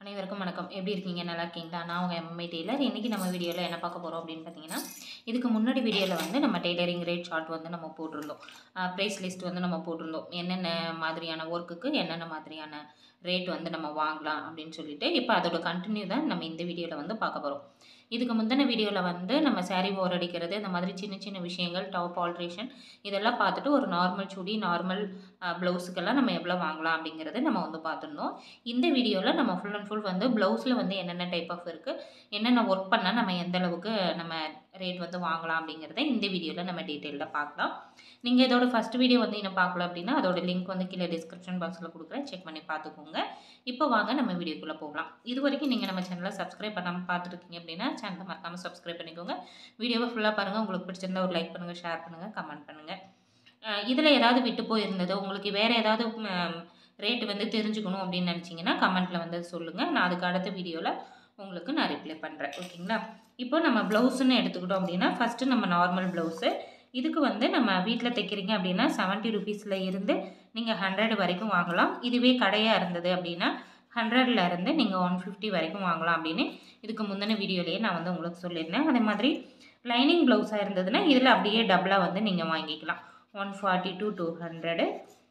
அனைவருக்கும் வணக்கம் எப்படி இருக்கீங்க நல்லா இருக்கீங்களா நான் உங்கள் எம்ஐ டெய்லர் இன்றைக்கி நம்ம வீடியோவில் என்ன பார்க்க போகிறோம் அப்படின்னு பார்த்தீங்கன்னா இதுக்கு முன்னாடி வீடியோவில் வந்து நம்ம டெய்லரிங் ரேட் சார்ட் வந்து நம்ம போட்டிருந்தோம் ப்ரைஸ் லிஸ்ட் வந்து நம்ம போட்டிருந்தோம் என்னென்ன மாதிரியான ஒர்க்குக்கு என்னென்ன மாதிரியான ரேட் வந்து நம்ம வாங்கலாம் அப்படின்னு சொல்லிட்டு இப்போ அதோட கண்டினியூ தான் நம்ம இந்த வீடியோவில் வந்து பார்க்க போகிறோம் இதுக்கு முந்தின வீடியோவில் வந்து நம்ம saree ஓர் அடிக்கிறது இந்த மாதிரி சின்ன சின்ன விஷயங்கள் டாப் ஆல்ட்ரேஷன் இதெல்லாம் பார்த்துட்டு ஒரு நார்மல் சுடி நார்மல் ப்ளவுஸுக்கெல்லாம் நம்ம எவ்வளோ வாங்கலாம் அப்படிங்கிறத நம்ம வந்து பார்த்துருந்தோம் இந்த வீடியோவில் நம்ம ஃபுல் அண்ட் ஃபுல் வந்து ப்ளவுஸில் வந்து என்னென்ன டைப் ஆஃப் இருக்குது என்னென்ன ஒர்க் பண்ணால் நம்ம எந்த அளவுக்கு நம்ம ரேட் வந்து வாங்கலாம் அப்படிங்கிறத இந்த வீடியோவில் நம்ம டீட்டெயிலில் பார்க்கலாம் நீங்கள் இதோட ஃபஸ்ட் வீடியோ வந்து இன்னும் பார்க்கல அப்படின்னா அதோட லிங்க் வந்து கீழே டிஸ்கிரிப்ஷன் பாக்ஸில் கொடுக்குறேன் செக் பண்ணி பார்த்துக்கோங்க இப்போ வாங்க நம்ம வீடியோக்குள்ளே போகலாம் இது வரைக்கும் நீங்கள் நம்ம சேனலை சப்ஸ்கிரைப் பண்ணாமல் பார்த்துருக்கீங்க அப்படின்னா சேனலை மறக்காமல் சப்ஸ்கிரைப் பண்ணிக்கோங்க வீடியோவை ஃபுல்லாக பாருங்கள் உங்களுக்கு பிடிச்சிருந்தா ஒரு லைக் பண்ணுங்கள் ஷேர் பண்ணுங்கள் கமெண்ட் பண்ணுங்கள் இதில் ஏதாவது விட்டு போயிருந்தது உங்களுக்கு வேறு ஏதாவது ரேட்டு வந்து தெரிஞ்சுக்கணும் அப்படின்னு நினச்சிங்கன்னா கமெண்ட்டில் வந்து சொல்லுங்கள் நான் அதுக்கு அடுத்த வீடியோவில் உங்களுக்கு நான் ரிப்ளை பண்ணுறேன் ஓகேங்களா இப்போ நம்ம ப்ளவுஸுன்னு எடுத்துக்கிட்டோம் அப்படின்னா ஃபஸ்ட்டு நம்ம நார்மல் ப்ளவுஸு இதுக்கு வந்து நம்ம வீட்டில் தைக்கிறீங்க அப்படின்னா செவன்ட்டி ருபீஸில் இருந்து நீங்கள் ஹண்ட்ரட் வரைக்கும் வாங்கலாம் இதுவே கடையாக இருந்தது அப்படின்னா ஹண்ட்ரடில் இருந்து நீங்கள் ஒன் ஃபிஃப்டி வரைக்கும் வாங்கலாம் அப்படின்னு இதுக்கு முந்தின வீடியோலேயே நான் வந்து உங்களுக்கு சொல்லியிருந்தேன் அதே மாதிரி லைனிங் ப்ளவுஸாக இருந்ததுன்னா இதில் அப்படியே டபுளாக வந்து நீங்கள் வாங்கிக்கலாம் one forty to two hundred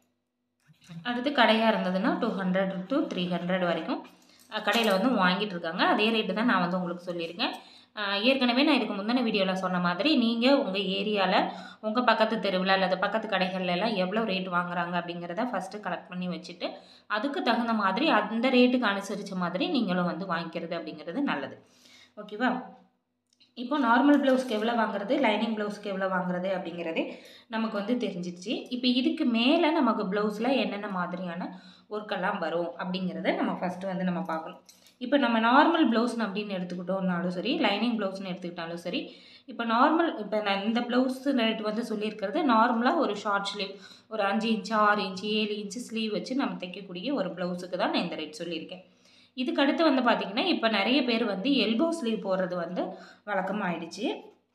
அடுத்து கடையாக இருந்ததுன்னா two hundred to three hundred வரைக்கும் கடையில் வந்து வாங்கிட்டு இருக்காங்க அதே ரேட்டு தான் நான் வந்து உங்களுக்கு சொல்லியிருக்கேன் ஏற்கனவே நான் இதுக்கு முந்தின வீடியோவில் சொன்ன மாதிரி நீங்கள் உங்கள் ஏரியாவில் உங்கள் பக்கத்து தெருவில் அல்லது பக்கத்து கடைகள்ல எல்லாம் எவ்வளோ ரேட் வாங்குறாங்க அப்படிங்கிறத ஃபஸ்ட்டு கலெக்ட் பண்ணி வச்சுட்டு அதுக்கு தகுந்த மாதிரி அந்த ரேட்டுக்கு அனுசரித்த மாதிரி நீங்களும் வந்து வாங்கிக்கிறது அப்படிங்கிறது நல்லது ஓகேவா இப்போ நார்மல் ப்ளவுஸ்க்கு எவ்வளோ வாங்குறது லைனிங் ப்ளவுஸ்க்கு எவ்வளோ வாங்குறது அப்படிங்கிறதே நமக்கு வந்து தெரிஞ்சிச்சு இப்போ இதுக்கு மேலே நமக்கு ப்ளவுஸில் என்னென்ன மாதிரியான ஒர்க்கெல்லாம் வரும் அப்படிங்கிறத நம்ம ஃபஸ்ட்டு வந்து நம்ம பார்க்கணும் இப்போ நம்ம நார்மல் ப்ளவுஸ்னு அப்படின்னு எடுத்துக்கிட்டோம்னாலும் சரி லைனிங் ப்ளவுஸ்னு எடுத்துக்கிட்டாலும் சரி இப்போ நார்மல் இப்போ நான் இந்த ப்ளவுஸ் ரேட் வந்து சொல்லியிருக்கிறது நார்மலாக ஒரு ஷார்ட் ஸ்லீவ் ஒரு அஞ்சு இன்ச்சு ஆறு இன்ச்சு ஏழு இன்ச்சு ஸ்லீவ் வச்சு நம்ம தைக்கக்கூடிய ஒரு ப்ளவுஸுக்கு தான் நான் இந்த ரேட் சொல்லியிருக்கேன் இதுக்கு அடுத்து வந்து பார்த்திங்கன்னா இப்போ நிறைய பேர் வந்து எல்போ ஸ்லீவ் போடுறது வந்து வழக்கமாகிடுச்சு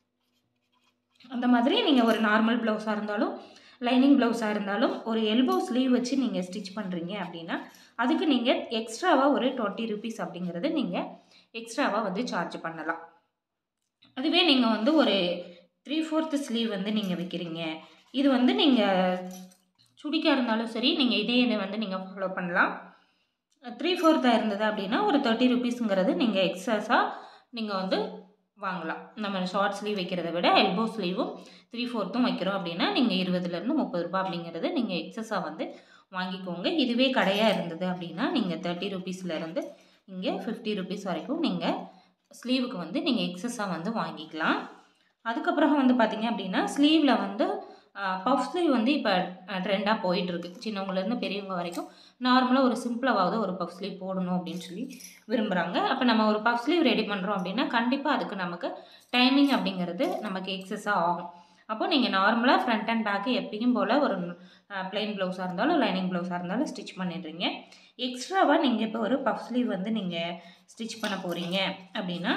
அந்த மாதிரி நீங்கள் ஒரு நார்மல் ப்ளவுஸாக இருந்தாலும் லைனிங் ப்ளவுஸாக இருந்தாலும் ஒரு எல்போ ஸ்லீவ் வச்சு நீங்கள் ஸ்டிச் பண்ணுறீங்க அப்படின்னா அதுக்கு நீங்கள் எக்ஸ்ட்ராவாக ஒரு டுவெண்ட்டி ருபீஸ் அப்படிங்கிறது நீங்கள் எக்ஸ்ட்ராவாக வந்து சார்ஜ் பண்ணலாம் அதுவே நீங்கள் வந்து ஒரு த்ரீ ஃபோர்த்து ஸ்லீவ் வந்து நீங்கள் வைக்கிறீங்க இது வந்து நீங்கள் சுடிக்காக இருந்தாலும் சரி நீங்கள் இதே இதை வந்து நீங்கள் ஃபாலோ பண்ணலாம் த்ரீ ஃபோர்த்தாக இருந்தது அப்படின்னா ஒரு தேர்ட்டி ருபீஸுங்கிறது நீங்கள் எக்ஸஸாக நீங்கள் வந்து வாங்கலாம் நம்ம ஷார்ட் ஸ்லீவ் வைக்கிறத விட எல்போ ஸ்லீவும் த்ரீ ஃபோர்த்தும் வைக்கிறோம் அப்படின்னா நீங்கள் இருபதுலேருந்து முப்பது ரூபா அப்படிங்கிறது நீங்கள் எக்ஸஸாக வந்து வாங்கிக்கோங்க இதுவே கடையாக இருந்தது அப்படின்னா நீங்கள் தேர்ட்டி ருபீஸ்லேருந்து இங்கே ஃபிஃப்டி ருபீஸ் வரைக்கும் நீங்கள் ஸ்லீவுக்கு வந்து நீங்கள் எக்ஸஸாக வந்து வாங்கிக்கலாம் அதுக்கப்புறம் வந்து பார்த்திங்க அப்படின்னா ஸ்லீவில் வந்து பஃப் ஸ்லீவ் வந்து இப்போ ட்ரெண்டாக போயிட்டுருக்கு சின்னவங்கலேருந்து பெரியவங்க வரைக்கும் நார்மலாக ஒரு சிம்பிளாவது ஒரு பஃப் ஸ்லீவ் போடணும் அப்படின்னு சொல்லி விரும்புகிறாங்க அப்போ நம்ம ஒரு பஃப் ஸ்லீவ் ரெடி பண்ணுறோம் அப்படின்னா கண்டிப்பாக அதுக்கு நமக்கு டைமிங் அப்படிங்கிறது நமக்கு எக்ஸஸாக ஆகும் அப்போ நீங்கள் நார்மலாக ஃப்ரண்ட் அண்ட் பேக்கு எப்பயும் போல் ஒரு ப்ளைன் ப்ளவுஸாக இருந்தாலும் லைனிங் ப்ளவுஸாக இருந்தாலும் ஸ்டிச் பண்ணிடுறீங்க எக்ஸ்ட்ராவாக நீங்கள் இப்போ ஒரு பஃப் ஸ்லீவ் வந்து நீங்கள் ஸ்டிச் பண்ண போகிறீங்க அப்படின்னா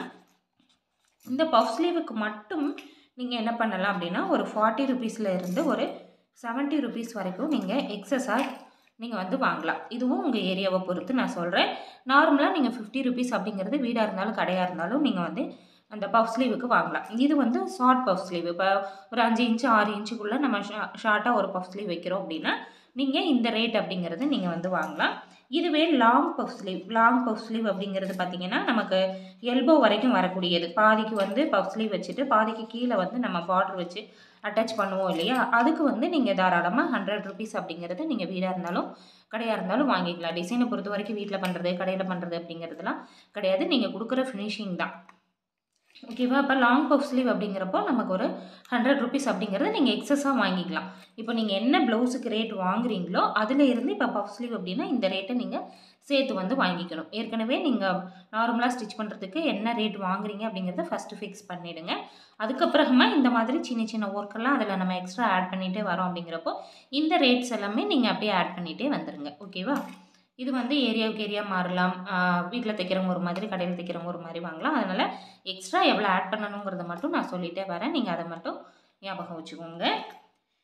இந்த பஃப் ஸ்லீவுக்கு மட்டும் நீங்கள் என்ன பண்ணலாம் அப்படின்னா ஒரு ஃபார்ட்டி ருபீஸில் இருந்து ஒரு செவன்ட்டி ருபீஸ் வரைக்கும் நீங்கள் எக்ஸஸாக நீங்கள் வந்து வாங்கலாம் இதுவும் உங்கள் ஏரியாவை பொறுத்து நான் சொல்கிறேன் நார்மலாக நீங்கள் ஃபிஃப்டி ருபீஸ் அப்படிங்கிறது வீடாக இருந்தாலும் கடையாக இருந்தாலும் நீங்கள் வந்து அந்த பஃப் ஸ்லீவுக்கு வாங்கலாம் இது வந்து ஷார்ட் பஃப் ஸ்லீவ் இப்போ ஒரு அஞ்சு இன்ச்சு ஆறு இன்ச்சுக்குள்ளே நம்ம ஷா ஷார்ட்டாக ஒரு பஃப் ஸ்லீவ் வைக்கிறோம் அப்படின்னா நீங்கள் இந்த ரேட் அப்படிங்கிறது நீங்கள் வந்து வாங்கலாம் இதுவே long puff sleeve long puff sleeve அப்படிங்கிறது பார்த்திங்கன்னா நமக்கு எல்போ வரைக்கும் வரக்கூடியது பாதிக்கு வந்து பஃப் ஸ்லீவ் வச்சுட்டு பாதிக்கு கீழே வந்து நம்ம பார்டர் வச்சு அட்டாச் பண்ணுவோம் இல்லையா அதுக்கு வந்து நீங்கள் தாராளமாக ஹண்ட்ரட் ருபீஸ் அப்படிங்கிறது நீங்கள் வீடாக இருந்தாலும் கடையாக இருந்தாலும் வாங்கிக்கலாம் டிசைனை பொறுத்த வரைக்கும் வீட்டில் பண்ணுறது கடையில் பண்ணுறது அப்படிங்கிறதுலாம் கிடையாது நீங்கள் கொடுக்குற ஃபினிஷிங் தான் ஓகேவா அப்போ லாங் பஃப் ஸ்லீவ் அப்படிங்கிறப்போ நமக்கு ஒரு ஹண்ட்ரட் ருபீஸ் அப்படிங்கிறத நீங்கள் எக்ஸஸாக வாங்கிக்கலாம் இப்போ நீங்கள் என்ன ப்ளவுஸுக்கு ரேட் வாங்குறீங்களோ அதில் இருந்து இப்போ பஃப் ஸ்லீவ் அப்படின்னா இந்த ரேட்டை நீங்கள் சேர்த்து வந்து வாங்கிக்கணும் ஏற்கனவே நீங்கள் நார்மலாக ஸ்டிச் பண்ணுறதுக்கு என்ன ரேட் வாங்குறீங்க அப்படிங்கிறத ஃபஸ்ட்டு ஃபிக்ஸ் பண்ணிவிடுங்க அதுக்கப்புறமா இந்த மாதிரி சின்ன சின்ன ஒர்க்கெல்லாம் அதில் நம்ம எக்ஸ்ட்ரா ஆட் பண்ணிகிட்டே வரோம் அப்படிங்கிறப்போ இந்த ரேட்ஸ் எல்லாமே நீங்கள் அப்படியே ஆட் பண்ணிகிட்டே வந்துடுங்க ஓகேவா இது வந்து ஏரியாவுக்கு ஏரியா மாறலாம் வீட்டில் தைக்கிறவங்க ஒரு மாதிரி கடையில் தைக்கிறவங்க ஒரு மாதிரி வாங்கலாம் அதனால் எக்ஸ்ட்ரா எவ்வளோ ஆட் பண்ணணுங்கிறத மட்டும் நான் சொல்லிகிட்டே வரேன் நீங்கள் அதை மட்டும் ஞாபகம் வச்சுக்கோங்க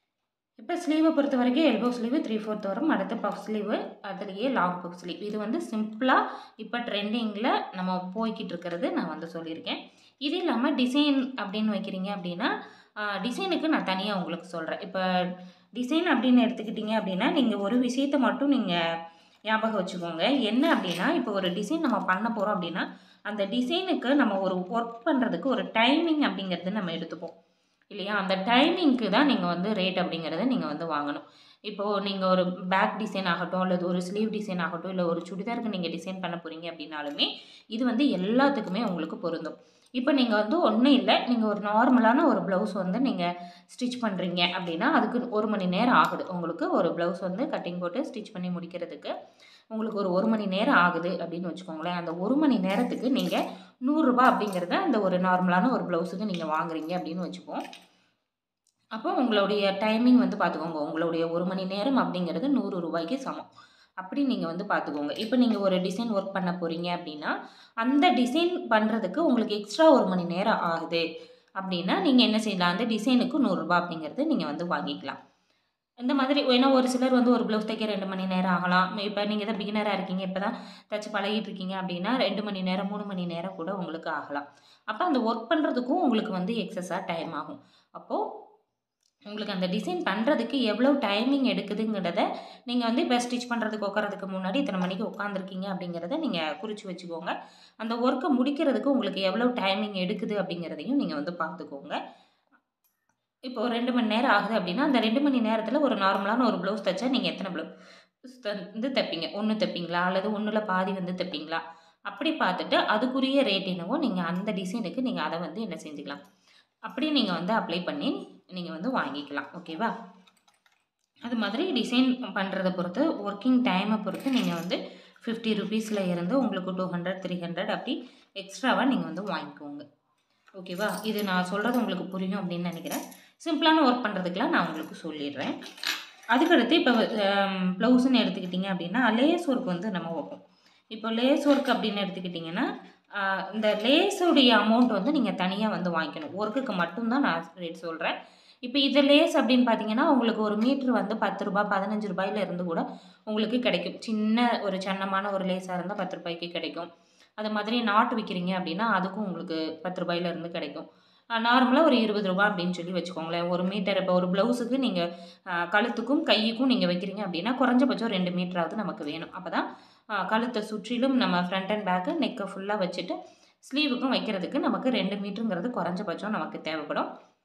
இப்போ ஸ்லீவை பொறுத்த வரைக்கும் எல்போ ஸ்லீவு த்ரீ ஃபோர்த் வரும் அடுத்து பஃப் ஸ்லீவு அதுலேயே லாங் பஃப் ஸ்லீவ் இது வந்து சிம்பிளாக இப்போ ட்ரெண்டிங்கில் நம்ம போய்கிட்டு இருக்கிறது நான் வந்து சொல்லியிருக்கேன் இது இல்லாமல் டிசைன் அப்படின்னு வைக்கிறீங்க அப்படின்னா டிசைனுக்கு நான் தனியாக உங்களுக்கு சொல்கிறேன் இப்போ டிசைன் அப்படின்னு எடுத்துக்கிட்டிங்க அப்படின்னா நீங்கள் ஒரு விஷயத்தை மட்டும் நீங்கள் ஞாபகம் வச்சுக்கோங்க என்ன அப்படின்னா இப்போ ஒரு டிசைன் நம்ம பண்ண போகிறோம் அப்படின்னா அந்த டிசைனுக்கு நம்ம ஒரு ஒர்க் பண்ணுறதுக்கு ஒரு டைமிங் அப்படிங்கிறது நம்ம எடுத்துப்போம் இல்லையா அந்த டைமிங்க்கு தான் நீங்கள் வந்து ரேட் அப்படிங்கிறத நீங்கள் வந்து வாங்கணும் இப்போது நீங்கள் ஒரு பேக் டிசைன் ஆகட்டும் அல்லது ஒரு ஸ்லீவ் டிசைன் ஆகட்டும் இல்லை ஒரு சுடிதாருக்கு நீங்கள் டிசைன் பண்ண போகிறீங்க அப்படின்னாலுமே இது வந்து எல்லாத்துக்குமே உங்களுக்கு பொருந்தும் இப்போ நீங்கள் வந்து ஒன்றும் இல்லை நீங்கள் ஒரு நார்மலான ஒரு ப்ளவுஸ் வந்து நீங்கள் ஸ்டிச் பண்ணுறீங்க அப்படின்னா அதுக்கு ஒரு மணி நேரம் ஆகுது உங்களுக்கு ஒரு ப்ளவுஸ் வந்து கட்டிங் போட்டு ஸ்டிச் பண்ணி முடிக்கிறதுக்கு உங்களுக்கு ஒரு ஒரு மணி நேரம் ஆகுது அப்படின்னு வச்சுக்கோங்களேன் அந்த ஒரு மணி நேரத்துக்கு நீங்கள் நூறுரூபா அப்படிங்கிறத அந்த ஒரு நார்மலான ஒரு ப்ளவுஸுக்கு நீங்கள் வாங்குறீங்க அப்படின்னு வச்சுப்போம் அப்போ உங்களுடைய டைமிங் வந்து பார்த்துக்கோங்க உங்களுடைய ஒரு மணி நேரம் அப்படிங்கிறது நூறு ரூபாய்க்கு சமம் அப்படி நீங்கள் வந்து பார்த்துக்கோங்க இப்போ நீங்கள் ஒரு டிசைன் ஒர்க் பண்ண போகிறீங்க அப்படின்னா அந்த டிசைன் பண்ணுறதுக்கு உங்களுக்கு எக்ஸ்ட்ரா ஒரு மணி நேரம் ஆகுது அப்படின்னா நீங்கள் என்ன செய்யலாம் அந்த டிசைனுக்கு நூறுரூபா அப்படிங்கிறது நீங்கள் வந்து வாங்கிக்கலாம் இந்த மாதிரி ஏன்னா ஒரு சிலர் வந்து ஒரு ப்ளவுஸ் தைக்க ரெண்டு மணி நேரம் ஆகலாம் இப்போ நீங்கள் தான் பிகினராக இருக்கீங்க இப்போ தான் தச்சு பழகிட்டு இருக்கீங்க அப்படின்னா ரெண்டு மணி நேரம் மூணு மணி நேரம் கூட உங்களுக்கு ஆகலாம் அப்போ அந்த ஒர்க் பண்ணுறதுக்கும் உங்களுக்கு வந்து எக்ஸஸாக டைம் ஆகும் அப்போது உங்களுக்கு அந்த டிசைன் பண்ணுறதுக்கு எவ்வளோ டைமிங் எடுக்குதுங்கிறத நீங்கள் வந்து இப்போ ஸ்டிச் பண்ணுறதுக்கு உட்காரதுக்கு முன்னாடி இத்தனை மணிக்கு உட்காந்துருக்கீங்க அப்படிங்கிறத நீங்கள் குறித்து வச்சுக்கோங்க அந்த ஒர்க்கை முடிக்கிறதுக்கு உங்களுக்கு எவ்வளோ டைமிங் எடுக்குது அப்படிங்கிறதையும் நீங்கள் வந்து பார்த்துக்கோங்க இப்போ ரெண்டு மணி நேரம் ஆகுது அப்படின்னா அந்த ரெண்டு மணி நேரத்தில் ஒரு நார்மலான ஒரு ப்ளவுஸ் தைச்சா நீங்கள் எத்தனை ப்ளவுஸ் வந்து தைப்பீங்க ஒன்று தைப்பீங்களா அல்லது ஒன்றில் பாதி வந்து தைப்பீங்களா அப்படி பார்த்துட்டு அதுக்குரிய ரேட் என்னவோ நீங்கள் அந்த டிசைனுக்கு நீங்கள் அதை வந்து என்ன செஞ்சுக்கலாம் அப்படியே நீங்கள் வந்து அப்ளை பண்ணி நீங்கள் வந்து வாங்கிக்கலாம் ஓகேவா அது மாதிரி டிசைன் பண்ணுறத பொறுத்து ஒர்க்கிங் டைமை பொறுத்து நீங்கள் வந்து ஃபிஃப்டி ருபீஸில் இருந்து உங்களுக்கு டூ ஹண்ட்ரட் த்ரீ ஹண்ட்ரட் அப்படி எக்ஸ்ட்ராவாக நீங்கள் வந்து வாங்கிக்கோங்க ஓகேவா இது நான் சொல்கிறது உங்களுக்கு புரியும் அப்படின்னு நினைக்கிறேன் சிம்பிளான ஒர்க் பண்ணுறதுக்கெலாம் நான் உங்களுக்கு சொல்லிடுறேன் அதுக்கடுத்து இப்போ ப்ளவுஸுன்னு எடுத்துக்கிட்டிங்க அப்படின்னா லேஸ் ஒர்க் வந்து நம்ம வைப்போம் இப்போ லேஸ் ஒர்க் அப்படின்னு எடுத்துக்கிட்டிங்கன்னா இந்த லேஸுடைய அமௌண்ட் வந்து நீங்கள் தனியாக வந்து வாங்கிக்கணும் ஒர்க்குக்கு மட்டும்தான் நான் ரேட் சொல்கிறேன் இப்போ இது லேஸ் அப்படின்னு பார்த்தீங்கன்னா உங்களுக்கு ஒரு மீட்ரு வந்து பத்து ரூபா பதினஞ்சு ரூபாயில இருந்து கூட உங்களுக்கு கிடைக்கும் சின்ன ஒரு சன்னமான ஒரு லேஸாக இருந்தால் பத்து ரூபாய்க்கு கிடைக்கும் அது மாதிரி நாட்டு விற்கிறீங்க அப்படின்னா அதுக்கும் உங்களுக்கு பத்து ரூபாயில இருந்து கிடைக்கும் நார்மலாக ஒரு இருபது ரூபா அப்படின்னு சொல்லி வச்சுக்கோங்களேன் ஒரு மீட்டர் இப்போ ஒரு ப்ளவுஸுக்கு நீங்கள் கழுத்துக்கும் கையுக்கும் நீங்கள் வைக்கிறீங்க அப்படின்னா குறைஞ்சபட்சம் ரெண்டு மீட்டராவது நமக்கு வேணும் அப்போ தான் கழுத்தை சுற்றிலும் நம்ம ஃப்ரண்ட் அண்ட் பேக்கு நெக்கை ஃபுல்லாக வச்சுட்டு ஸ்லீவுக்கும் வைக்கிறதுக்கு நமக்கு ரெண்டு மீட்டருங்கிறது குறைஞ்சபட்சம் நமக்கு தேவைப்படும்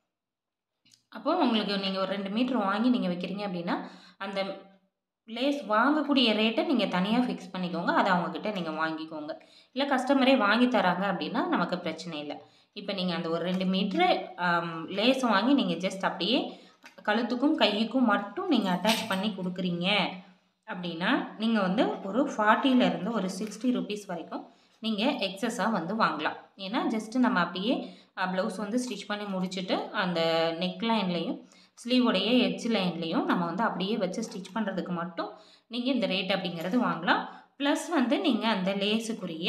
அப்போது உங்களுக்கு நீங்கள் ஒரு ரெண்டு மீட்ரு வாங்கி நீங்கள் வைக்கிறீங்க அப்படின்னா அந்த லேஸ் வாங்கக்கூடிய ரேட்டை நீங்கள் தனியாக ஃபிக்ஸ் பண்ணிக்கோங்க அதை அவங்கக்கிட்ட நீங்கள் வாங்கிக்கோங்க இல்லை கஸ்டமரே வாங்கி தராங்க அப்படின்னா நமக்கு பிரச்சனை இல்லை இப்போ நீங்கள் அந்த ஒரு ரெண்டு மீட்ரு லேஸை வாங்கி நீங்கள் ஜஸ்ட் அப்படியே கழுத்துக்கும் கையுக்கும் மட்டும் நீங்கள் அட்டாச் பண்ணி கொடுக்குறீங்க அப்படின்னா நீங்கள் வந்து ஒரு ஃபார்ட்டியிலேருந்து ஒரு சிக்ஸ்டி ருபீஸ் வரைக்கும் நீங்கள் எக்ஸஸாக வந்து வாங்கலாம் ஏன்னா ஜஸ்ட்டு நம்ம அப்படியே ப்ளவுஸ் வந்து ஸ்டிச் பண்ணி முடிச்சுட்டு அந்த நெக் லைன்லேயும் ஸ்லீவோடைய எட்ஜ் லைன்லேயும் நம்ம வந்து அப்படியே வச்சு ஸ்டிச் பண்ணுறதுக்கு மட்டும் நீங்கள் இந்த ரேட் அப்படிங்கிறது வாங்கலாம் ப்ளஸ் வந்து நீங்கள் அந்த லேஸுக்குரிய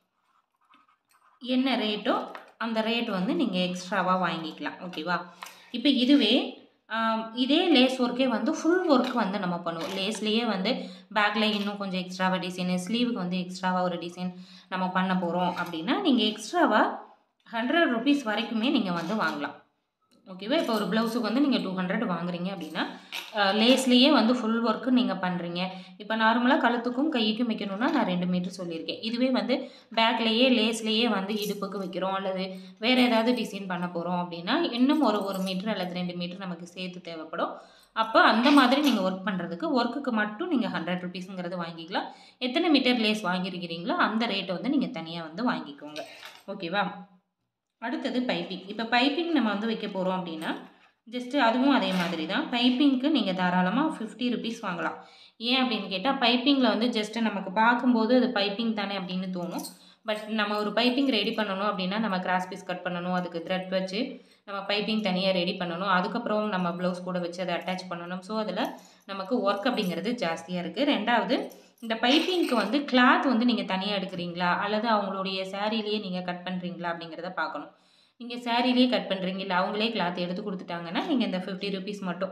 என்ன ரேட்டோ அந்த ரேட் வந்து நீங்கள் எக்ஸ்ட்ராவாக வாங்கிக்கலாம் ஓகேவா இப்போ இதுவே இதே லேஸ் ஒர்க்கே வந்து ஃபுல் ஒர்க் வந்து நம்ம பண்ணுவோம் லேஸ்லேயே வந்து பேக்கில் இன்னும் கொஞ்சம் எக்ஸ்ட்ராவாக டிசைனு ஸ்லீவுக்கு வந்து எக்ஸ்ட்ராவாக ஒரு டிசைன் நம்ம பண்ண போகிறோம் அப்படின்னா நீங்கள் எக்ஸ்ட்ராவாக ஹண்ட்ரட் ருபீஸ் வரைக்குமே நீங்கள் வந்து வாங்கலாம் ஓகேவா இப்போ ஒரு ப்ளவுஸுக்கு வந்து நீங்கள் டூ ஹண்ட்ரட் வாங்குறீங்க அப்படின்னா லேஸ்லேயே வந்து ஃபுல் ஒர்க்கு நீங்கள் பண்ணுறீங்க இப்போ நார்மலாக கழுத்துக்கும் கைக்கும் வைக்கணும்னா நான் ரெண்டு மீட்டர் சொல்லியிருக்கேன் இதுவே வந்து பேக்லேயே லேஸ்லேயே வந்து இடுப்புக்கு வைக்கிறோம் அல்லது வேறு ஏதாவது டிசைன் பண்ண போகிறோம் அப்படின்னா இன்னும் ஒரு ஒரு மீட்டர் அல்லது ரெண்டு மீட்டர் நமக்கு சேர்த்து தேவைப்படும் அப்போ அந்த மாதிரி நீங்கள் ஒர்க் பண்ணுறதுக்கு ஒர்க்குக்கு மட்டும் நீங்கள் ஹண்ட்ரட் ருபீஸுங்கிறது வாங்கிக்கலாம் எத்தனை மீட்டர் லேஸ் வாங்கியிருக்கிறீங்களோ அந்த ரேட்டை வந்து நீங்கள் தனியாக வந்து வாங்கிக்கோங்க ஓகேவா அடுத்தது பைப்பிங் இப்போ பைப்பிங் நம்ம வந்து வைக்க போகிறோம் அப்படின்னா ஜஸ்ட்டு அதுவும் அதே மாதிரி தான் பைப்பிங்க்கு நீங்கள் தாராளமாக ஃபிஃப்டி ருபீஸ் வாங்கலாம் ஏன் அப்படின்னு கேட்டால் பைப்பிங்கில் வந்து ஜஸ்ட்டு நமக்கு பார்க்கும்போது அது பைப்பிங் தானே அப்படின்னு தோணும் பட் நம்ம ஒரு பைப்பிங் ரெடி பண்ணணும் அப்படின்னா நம்ம கிராஸ் பீஸ் கட் பண்ணணும் அதுக்கு த்ரெட் வச்சு நம்ம பைப்பிங் தனியாக ரெடி பண்ணணும் அதுக்கப்புறம் நம்ம ப்ளவுஸ் கூட வச்சு அதை அட்டாச் பண்ணணும் ஸோ அதில் நமக்கு ஒர்க் அப்படிங்கிறது ஜாஸ்தியாக இருக்குது ரெண்டாவது இந்த பைப்பிங்க்கு வந்து கிளாத் வந்து நீங்கள் தனியாக எடுக்கிறீங்களா அல்லது அவங்களுடைய சேரீலேயே நீங்கள் கட் பண்ணுறீங்களா அப்படிங்கிறத பார்க்கணும் நீங்கள் சேரீலேயே கட் பண்ணுறீங்க இல்லை அவங்களே கிளாத் எடுத்து கொடுத்துட்டாங்கன்னா நீங்கள் இந்த ஃபிஃப்டி ருபீஸ் மட்டும்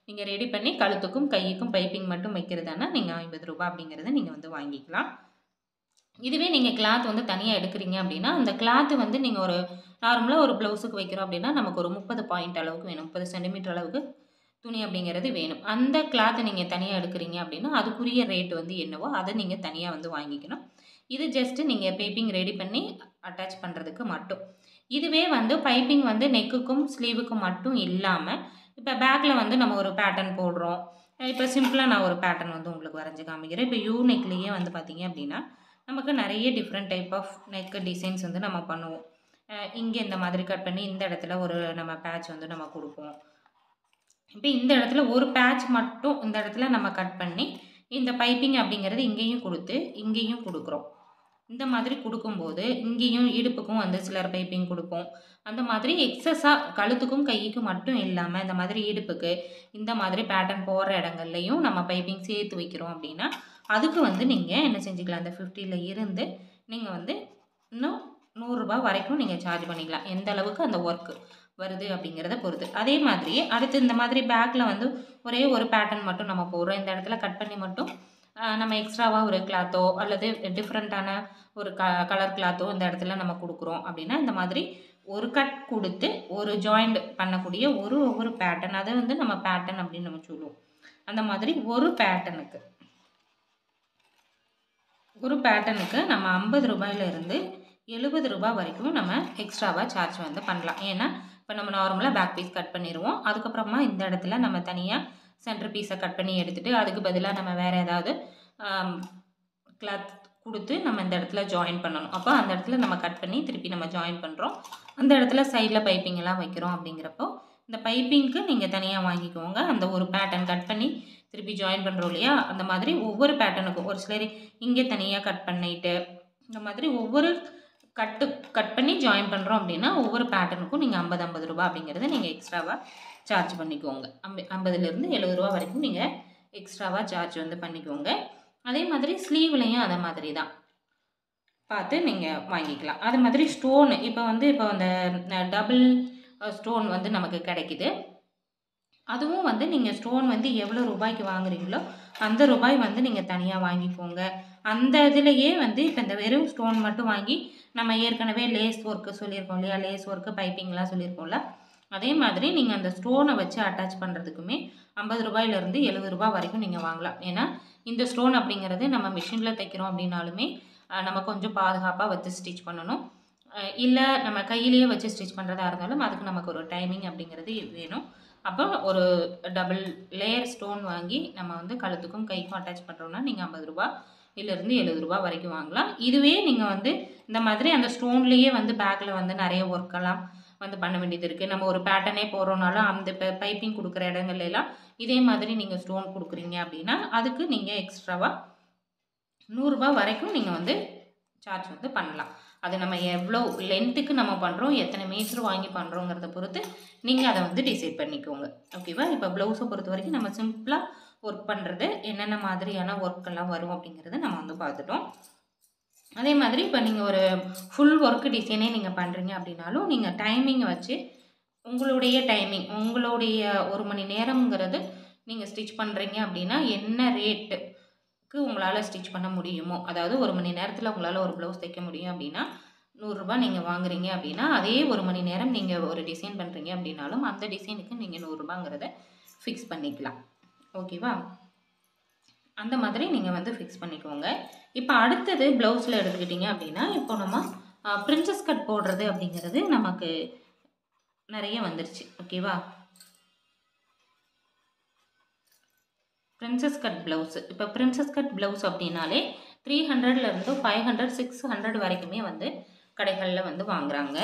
நீங்கள் ரெடி பண்ணி கழுத்துக்கும் கையுக்கும் பைப்பிங் மட்டும் வைக்கிறதானா நீங்கள் ஐம்பது ரூபா அப்படிங்கிறத நீங்கள் வந்து வாங்கிக்கலாம் இதுவே நீங்கள் கிளாத் வந்து தனியாக எடுக்கிறீங்க அப்படின்னா அந்த கிளாத்து வந்து நீங்கள் ஒரு நார்மலாக ஒரு ப்ளவுஸுக்கு வைக்கிறோம் அப்படின்னா நமக்கு ஒரு முப்பது பாயிண்ட் அளவுக்கு வேணும் முப்பது சென்டிமீட்டர் அளவுக்கு துணி அப்படிங்கிறது வேணும் அந்த கிளாத்தை நீங்கள் தனியாக எடுக்கிறீங்க அப்படின்னா அதுக்குரிய ரேட் வந்து என்னவோ அதை நீங்கள் தனியாக வந்து வாங்கிக்கணும் இது ஜஸ்ட்டு நீங்கள் பைப்பிங் ரெடி பண்ணி அட்டாச் பண்ணுறதுக்கு மட்டும் இதுவே வந்து பைப்பிங் வந்து நெக்குக்கும் ஸ்லீவுக்கும் மட்டும் இல்லாமல் இப்போ பேக்கில் வந்து நம்ம ஒரு பேட்டர்ன் போடுறோம் இப்போ சிம்பிளாக நான் ஒரு பேட்டர்ன் வந்து உங்களுக்கு வரைஞ்சி காமிக்கிறேன் இப்போ யூ நெக்லேயே வந்து பார்த்தீங்க அப்படின்னா நமக்கு நிறைய different type of neck designs வந்து நம்ம பண்ணுவோம் இங்கே இந்த மாதிரி கட் பண்ணி இந்த இடத்துல ஒரு நம்ம பேட்ச் வந்து நம்ம கொடுப்போம் இப்போ இந்த இடத்துல ஒரு பேட்ச் மட்டும் இந்த இடத்துல நம்ம கட் பண்ணி இந்த பைப்பிங் அப்படிங்கிறது இங்கேயும் கொடுத்து இங்கேயும் கொடுக்குறோம் இந்த மாதிரி கொடுக்கும்போது இங்கேயும் இடுப்புக்கும் வந்து சிலர் பைப்பிங் கொடுப்போம் அந்த மாதிரி எக்ஸஸாக கழுத்துக்கும் கைக்கும் மட்டும் இல்லாமல் இந்த மாதிரி இடுப்புக்கு இந்த மாதிரி பேட்டர்ன் போடுற இடங்கள்லையும் நம்ம பைப்பிங் சேர்த்து வைக்கிறோம் அப்படின்னா அதுக்கு வந்து நீங்கள் என்ன செஞ்சுக்கலாம் அந்த ஃபிஃப்டியில் இருந்து நீங்கள் வந்து இன்னும் நூறுரூபா வரைக்கும் நீங்கள் சார்ஜ் பண்ணிக்கலாம் எந்த அளவுக்கு அந்த ஒர்க்கு வருது அப்படிங்கிறத பொறுத்து அதே மாதிரி அடுத்து இந்த மாதிரி பேக்கில் வந்து ஒரே ஒரு பேட்டர்ன் மட்டும் நம்ம போடுறோம் இந்த இடத்துல கட் பண்ணி மட்டும் நம்ம எக்ஸ்ட்ராவாக ஒரு கிளாத்தோ அல்லது டிஃப்ரெண்ட்டான ஒரு க கலர் கிளாத்தோ இந்த இடத்துல நம்ம கொடுக்குறோம் அப்படின்னா இந்த மாதிரி ஒரு கட் கொடுத்து ஒரு ஜாயிண்ட் பண்ணக்கூடிய ஒரு ஒவ்வொரு பேட்டர்ன் அதை வந்து நம்ம பேட்டர்ன் அப்படின்னு நம்ம சொல்லுவோம் அந்த மாதிரி ஒரு பேட்டர்னுக்கு ஒரு பேட்டர்னுக்கு நம்ம ஐம்பது ரூபாயிலிருந்து எழுபது ரூபாய் வரைக்கும் நம்ம எக்ஸ்ட்ராவாக சார்ஜ் வந்து பண்ணலாம் ஏன்னா இப்போ நம்ம நார்மலாக பேக் பீஸ் கட் பண்ணிடுவோம் அதுக்கப்புறமா இந்த இடத்துல நம்ம தனியாக சென்டர் பீஸை கட் பண்ணி எடுத்துகிட்டு அதுக்கு பதிலாக நம்ம வேறு ஏதாவது கிளாத் கொடுத்து நம்ம இந்த இடத்துல ஜாயின் பண்ணணும் அப்போ அந்த இடத்துல நம்ம கட் பண்ணி திருப்பி நம்ம ஜாயின் பண்ணுறோம் அந்த இடத்துல சைடில் பைப்பிங் எல்லாம் வைக்கிறோம் அப்படிங்கிறப்போ இந்த பைப்பிங்க்கு நீங்கள் தனியாக வாங்கிக்கோங்க அந்த ஒரு பேட்டர்ன் கட் பண்ணி திருப்பி ஜாயின் பண்ணுறோம் இல்லையா அந்த மாதிரி ஒவ்வொரு பேட்டர்னுக்கும் ஒரு சிலர் இங்கே தனியாக கட் பண்ணிட்டு இந்த மாதிரி ஒவ்வொரு கட்டு கட் பண்ணி ஜாயின் பண்ணுறோம் அப்படின்னா ஒவ்வொரு பேட்டர்னுக்கும் நீங்கள் ஐம்பது ஐம்பது ரூபா அப்படிங்கிறத நீங்கள் எக்ஸ்ட்ராவாக சார்ஜ் பண்ணிக்கோங்க ஐம்ப ஐம்பதுலேருந்து எழுபது ரூபா வரைக்கும் நீங்கள் எக்ஸ்ட்ராவாக சார்ஜ் வந்து பண்ணிக்கோங்க அதே மாதிரி ஸ்லீவ்லேயும் அதே மாதிரி தான் பார்த்து நீங்கள் வாங்கிக்கலாம் அது மாதிரி ஸ்டோனு இப்போ வந்து இப்போ அந்த டபுள் ஸ்டோன் வந்து நமக்கு கிடைக்குது அதுவும் வந்து நீங்கள் ஸ்டோன் வந்து எவ்வளோ ரூபாய்க்கு வாங்குறீங்களோ அந்த ரூபாய் வந்து நீங்கள் தனியாக வாங்கிக்கோங்க அந்த இதுலேயே வந்து இப்போ இந்த வெறும் ஸ்டோன் மட்டும் வாங்கி நம்ம ஏற்கனவே லேஸ் ஒர்க்கு சொல்லியிருக்கோம் இல்லையா லேஸ் ஒர்க்கு பைப்பிங்லாம் சொல்லியிருக்கோம்ல அதே மாதிரி நீங்கள் அந்த ஸ்டோனை வச்சு அட்டாச் பண்ணுறதுக்குமே ஐம்பது ரூபாயிலேருந்து எழுபது ரூபாய் வரைக்கும் நீங்கள் வாங்கலாம் ஏன்னா இந்த ஸ்டோன் அப்படிங்கிறது நம்ம மிஷினில் தைக்கிறோம் அப்படின்னாலுமே நம்ம கொஞ்சம் பாதுகாப்பாக வச்சு ஸ்டிச் பண்ணணும் இல்லை நம்ம கையிலேயே வச்சு ஸ்டிச் பண்ணுறதா இருந்தாலும் அதுக்கு நமக்கு ஒரு டைமிங் அப்படிங்கிறது வேணும் அப்போ ஒரு டபுள் லேயர் ஸ்டோன் வாங்கி நம்ம வந்து கழுத்துக்கும் கைக்கும் அட்டாச் பண்ணுறோம்னா நீங்கள் ஐம்பது ரூபா இதிலிருந்து எழுபது ரூபா வரைக்கும் வாங்கலாம் இதுவே நீங்கள் வந்து இந்த மாதிரி அந்த ஸ்டோன்லேயே வந்து பேக்கில் வந்து நிறைய ஒர்க்கெல்லாம் வந்து பண்ண வேண்டியது இருக்குது நம்ம ஒரு பேட்டர்னே போடுறோனாலும் அந்த பைப்பிங் கொடுக்குற இடங்கள்ல எல்லாம் இதே மாதிரி நீங்கள் ஸ்டோன் கொடுக்குறீங்க அப்படின்னா அதுக்கு நீங்கள் எக்ஸ்ட்ராவாக நூறுரூபா வரைக்கும் நீங்கள் வந்து சார்ஜ் வந்து பண்ணலாம் அது நம்ம எவ்வளோ லென்த்துக்கு நம்ம பண்ணுறோம் எத்தனை மீட்டர் வாங்கி பண்ணுறோங்கிறத பொறுத்து நீங்கள் அதை வந்து டிசைட் பண்ணிக்கோங்க ஓகேவா இப்போ ப்ளவுஸை பொறுத்த வரைக்கும் நம்ம சிம்பிளாக ஒர்க் பண்ணுறது என்னென்ன மாதிரியான ஒர்க்கெல்லாம் வரும் அப்படிங்கிறத நம்ம வந்து பார்த்துட்டோம் அதே மாதிரி இப்போ நீங்கள் ஒரு ஃபுல் ஒர்க் டிசைனே நீங்கள் பண்ணுறீங்க அப்படின்னாலும் நீங்கள் டைமிங்கை வச்சு உங்களுடைய டைமிங் உங்களுடைய ஒரு மணி நேரம்ங்கிறது நீங்கள் ஸ்டிச் பண்ணுறீங்க அப்படின்னா என்ன ரேட்டுக்கு உங்களால் ஸ்டிச் பண்ண முடியுமோ அதாவது ஒரு மணி நேரத்தில் உங்களால் ஒரு ப்ளவுஸ் தைக்க முடியும் அப்படின்னா நூறுரூபா நீங்கள் வாங்குறீங்க அப்படின்னா அதே ஒரு மணி நேரம் நீங்கள் ஒரு டிசைன் பண்ணுறீங்க அப்படின்னாலும் அந்த டிசைனுக்கு நீங்கள் நூறுரூபாங்கிறத ஃபிக்ஸ் பண்ணிக்கலாம் ஓகேவா அந்த மாதிரி நீங்கள் வந்து ஃபிக்ஸ் பண்ணிக்கோங்க இப்போ அடுத்தது ப்ளவுஸில் எடுத்துக்கிட்டிங்க அப்படின்னா இப்போ நம்ம ப்ரின்சஸ் கட் போடுறது அப்படிங்கிறது நமக்கு நிறைய வந்துருச்சு ஓகேவா பிரின்சஸ் கட் ப்ளவுஸு இப்போ பிரின்சஸ் கட் ப்ளவுஸ் அப்படின்னாலே த்ரீ ஹண்ட்ரட்லேருந்து ஃபைவ் ஹண்ட்ரட் சிக்ஸ் ஹண்ட்ரட் வரைக்குமே வந்து கடைகளில் வந்து வாங்குறாங்க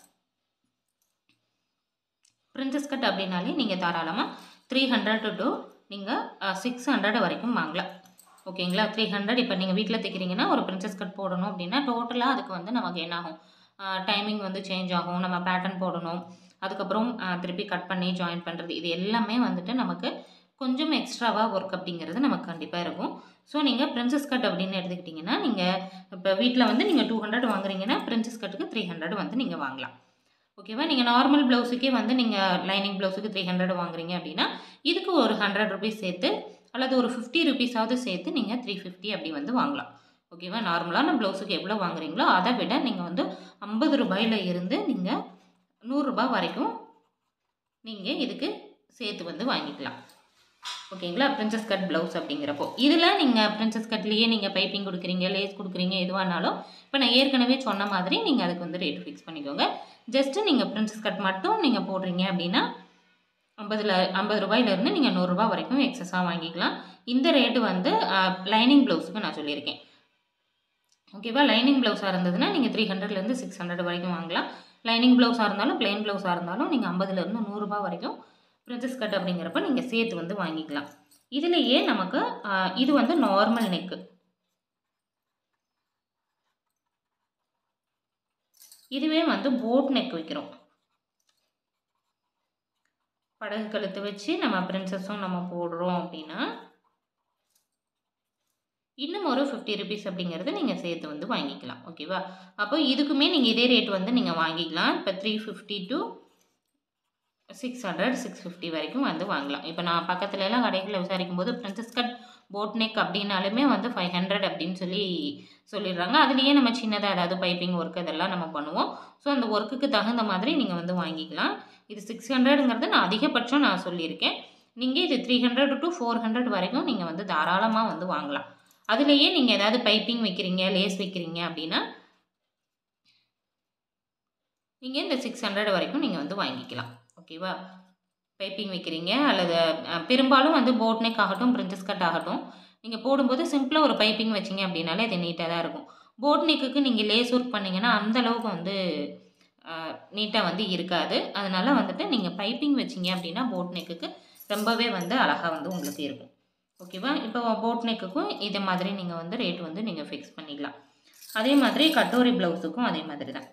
பிரின்சஸ் கட் அப்படின்னாலே நீங்கள் தாராளமாக த்ரீ ஹண்ட்ரட் டு நீங்கள் சிக்ஸ் ஹண்ட்ரட் வரைக்கும் வாங்கலாம் ஓகேங்களா த்ரீ ஹண்ட்ரட் இப்போ நீங்கள் வீட்டில் தைக்கிறீங்கன்னா ஒரு பிரின்சஸ் கட் போடணும் அப்படின்னா டோட்டலாக அதுக்கு வந்து நமக்கு என்ன ஆகும் டைமிங் வந்து சேஞ்ச் ஆகும் நம்ம பேட்டர்ன் போடணும் அதுக்கப்புறம் திருப்பி கட் பண்ணி ஜாயின் பண்ணுறது இது எல்லாமே வந்துட்டு நமக்கு கொஞ்சம் எக்ஸ்ட்ராவாக ஒர்க் அப்படிங்கிறது நமக்கு கண்டிப்பாக இருக்கும் ஸோ நீங்கள் பிரின்சஸ் கட் அப்படின்னு எடுத்துக்கிட்டிங்கன்னா நீங்கள் இப்போ வீட்டில் வந்து நீங்கள் டூ ஹண்ட்ரட் வாங்குறீங்கன்னா பிரின்சஸ் கட்டுக்கு த்ரீ ஹண்ட்ரட் வந்து நீங்கள் வாங்கலாம் ஓகேவா நீங்கள் நார்மல் ப்ளவுஸுக்கே வந்து நீங்கள் லைனிங் ப்ளவுஸுக்கு த்ரீ ஹண்ட்ரட் வாங்குறீங்க அப்படின்னா இதுக்கு ஒரு ஹண்ட்ரட் ருபீஸ் சேர்த்து அல்லது ஒரு ஃபிஃப்டி ருபீஸாவது சேர்த்து நீங்கள் த்ரீ ஃபிஃப்டி அப்படி வந்து வாங்கலாம் ஓகேவா நார்மலான ப்ளவுஸுக்கு எவ்வளோ வாங்குறீங்களோ அதை விட நீங்கள் வந்து ஐம்பது ரூபாயில் இருந்து நீங்கள் நூறுரூபா வரைக்கும் நீங்கள் இதுக்கு சேர்த்து வந்து வாங்கிக்கலாம் ஓகேங்களா பிரின்சஸ் கட் ப்ளவுஸ் அப்படிங்கிறப்போ இதில் நீங்கள் பிரின்சஸ் கட்லேயே நீங்கள் பைப்பிங் கொடுக்குறீங்க லேஸ் கொடுக்குறீங்க எதுவானாலும் இப்போ நான் ஏற்கனவே சொன்ன மாதிரி நீங்கள் அதுக்கு வந்து ரேட் ஃபிக்ஸ் பண்ணிக்கோங்க ஜஸ்ட்டு நீங்கள் பிரின்சஸ் கட் மட்டும் நீங்கள் போடுறீங்க அப்படின்னா ஐம்பதுல ஐம்பது ரூபாயிலேருந்து நீங்கள் நூறுரூபா வரைக்கும் எக்ஸஸாக வாங்கிக்கலாம் இந்த ரேட்டு வந்து லைனிங் ப்ளவுஸுக்கு நான் சொல்லியிருக்கேன் ஓகேவா லைனிங் ப்ளவுஸாக இருந்ததுன்னா நீங்கள் த்ரீ ஹண்ட்ரட்லேருந்து சிக்ஸ் ஹண்ட்ரட் வரைக்கும் வாங்கலாம் லைனிங் ப்ளவுஸாக இருந்தாலும் ப்ளெயின் ப்ளவுஸாக இருந்தாலும் நீங்கள் ஐம்பதுலேருந்து நூறுரூபா வரைக்கும் பிரின்சஸ் கட் அப்படிங்கிறப்ப நீங்கள் சேர்த்து வந்து வாங்கிக்கலாம் இதுலேயே நமக்கு ஆஹ், இது வந்து நார்மல் நெக்கு இதுவே வந்து போட் நெக் வைக்கிறோம் படகு கழுத்து வச்சு நம்ம பிரின்சஸும் நம்ம போடுறோம் அப்படின்னா இன்னும் ஒரு ஃபிஃப்டி ருபீஸ் அப்படிங்கிறது நீங்கள் சேர்த்து வந்து வாங்கிக்கலாம் ஓகேவா அப்போ இதுக்குமே நீங்கள் இதே ரேட் வந்து நீங்கள் வாங்கிக்கலாம் இப்போ three fifty to six hundred six fifty வரைக்கும் வந்து வாங்கலாம் இப்போ நான் பக்கத்துல எல்லாம் கடைகளில் விசாரிக்கும் போது பிரின்சஸ் கட் போட் நெக் அப்படின்னாலுமே வந்து ஃபைவ் ஹண்ட்ரட் அப்படின்னு சொல்லி சொல்லிடுறாங்க அதுலேயே நம்ம சின்னதாக ஏதாவது பைப்பிங் ஒர்க் இதெல்லாம் நம்ம பண்ணுவோம் ஸோ அந்த ஒர்க்குக்கு தகுந்த மாதிரி நீங்கள் வந்து வாங்கிக்கலாம் இது சிக்ஸ் ஹண்ட்ரடுங்கிறது நான் அதிகபட்சம் நான் சொல்லியிருக்கேன் நீங்கள் இது three hundred to four hundred வரைக்கும் நீங்கள் வந்து தாராளமாக வந்து வாங்கலாம் அதுலேயே நீங்கள் ஏதாவது பைப்பிங் வைக்கிறீங்க லேஸ் வைக்கிறீங்க அப்படின்னா நீங்கள் இந்த சிக்ஸ் ஹண்ட்ரட் வரைக்கும் நீங்கள் வந்து வாங்கிக்கலாம் ஓகேவா பைப்பிங் வைக்கிறீங்க அல்லது அஹ், பெரும்பாலும் வந்து போட் நெக் ஆகட்டும் பிரின்சஸ் கட் ஆகட்டும் நீங்கள் போடும்போது சிம்பிளாக ஒரு பைப்பிங் வச்சிங்க அப்படின்னாலே அது நீட்டாக தான் இருக்கும் போட் நெக்குக்கு நீங்கள் லேஸ் ஒர்க் பண்ணிங்கன்னா அந்த அளவுக்கு வந்து நீட்டாக வந்து இருக்காது அதனால வந்துட்டு நீங்கள் பைப்பிங் வச்சிங்க அப்படின்னா போட் நெக்குக்கு ரொம்பவே வந்து அழகாக வந்து உங்களுக்கு இருக்கும் ஓகேவா இப்போ போட் நெக்குக்கும் இதே மாதிரி நீங்கள் வந்து ரேட் வந்து நீங்கள் ஃபிக்ஸ் பண்ணிக்கலாம் அதே மாதிரி கட்டோரி ப்ளவுஸுக்கும் அதே மாதிரி தான்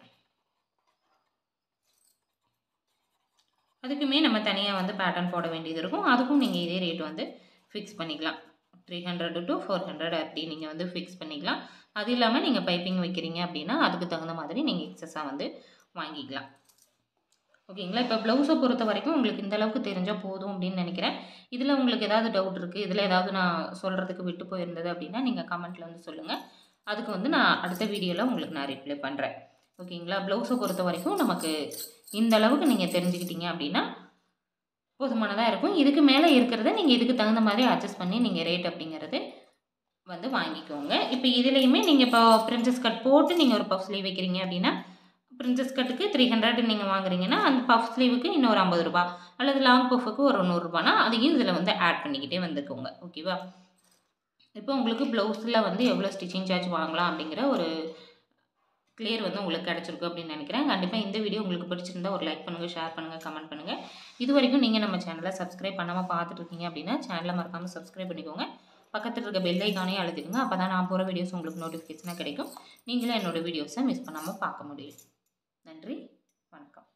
அதுக்குமே நம்ம தனியாக வந்து பேட்டர்ன் போட வேண்டியது இருக்கும் அதுக்கும் நீங்கள் இதே ரேட் வந்து ஃபிக்ஸ் பண்ணிக்கலாம் three hundred to four hundred அப்படி நீங்கள் வந்து ஃபிக்ஸ் பண்ணிக்கலாம் அது இல்லாமல் நீங்கள் பைப்பிங் வைக்கிறீங்க அப்படின்னா அதுக்கு தகுந்த மாதிரி நீங்கள் எக்ஸஸாக வந்து வாங்கிக்கலாம் ஓகேங்களா இப்போ ப்ளவுஸை பொறுத்த வரைக்கும் உங்களுக்கு இந்த அளவுக்கு தெரிஞ்சால் போதும் அப்படின்னு நினைக்கிறேன் இதில் உங்களுக்கு ஏதாவது டவுட் இருக்குது இதில் ஏதாவது நான் சொல்கிறதுக்கு விட்டு போயிருந்தது அப்படின்னா நீங்கள் கமெண்ட்டில் வந்து சொல்லுங்கள் அதுக்கு வந்து நான் அடுத்த வீடியோவில் உங்களுக்கு நான் ரிப்ளை பண்ணுறேன் ஓகேங்களா ப்ளவுஸை பொறுத்த வரைக்கும் நமக்கு இந்த அளவுக்கு நீங்கள் தெரிஞ்சுக்கிட்டீங்க அப்படின்னா போதுமானதாக இருக்கும் இதுக்கு மேலே இருக்கிறத நீங்கள் இதுக்கு தகுந்த மாதிரி அட்ஜஸ்ட் பண்ணி நீங்கள் ரேட் அப்படிங்கிறது வந்து வாங்கிக்கோங்க இப்போ இதுலேயுமே நீங்கள் இப்போ பிரின்சஸ் கட் போட்டு நீங்கள் ஒரு பஃப் ஸ்லீவ் வைக்கிறீங்க அப்படின்னா பிரின்சஸ் கட்டுக்கு த்ரீ ஹண்ட்ரட் நீங்கள் வாங்குறீங்கன்னா அந்த பஃப் ஸ்லீவுக்கு இன்னொரு ஐம்பது ரூபா அல்லது லாங் பஃபுக்கு ஒரு நூறுரூபானா அதையும் இதில் வந்து ஆட் பண்ணிக்கிட்டே வந்துக்கோங்க ஓகேவா இப்போ உங்களுக்கு ப்ளவுஸில் வந்து எவ்வளோ ஸ்டிச்சிங் சார்ஜ் வாங்கலாம் அப்படிங்கிற ஒரு கிளியர் வந்து உங்களுக்கு கிடச்சிருக்கும் அப்படின்னு நினைக்கிறேன் கண்டிப்பாக இந்த வீடியோ உங்களுக்கு பிடிச்சிருந்தா ஒரு லைக் பண்ணுங்கள் ஷேர் பண்ணுங்கள் கமெண்ட் பண்ணுங்கள் இது வரைக்கும் நீங்கள் நம்ம சேனலை சப்ஸ்கிரைப் பண்ணாமல் பார்த்துட்டு இருக்கீங்க அப்படின்னா சேனலை மறக்காமல் சப்ஸ்கிரைப் பண்ணிக்கோங்க பக்கத்தில் இருக்க பெல் ஐக்கானே அழுத்திடுங்க அப்போ தான் நான் போகிற வீடியோஸ் உங்களுக்கு நோட்டிஃபிகேஷனாக கிடைக்கும் நீங்களும் என்னோடய வீடியோஸை மிஸ் பண்ணாமல் பார்க்க முடியும் நன்றி வணக்கம்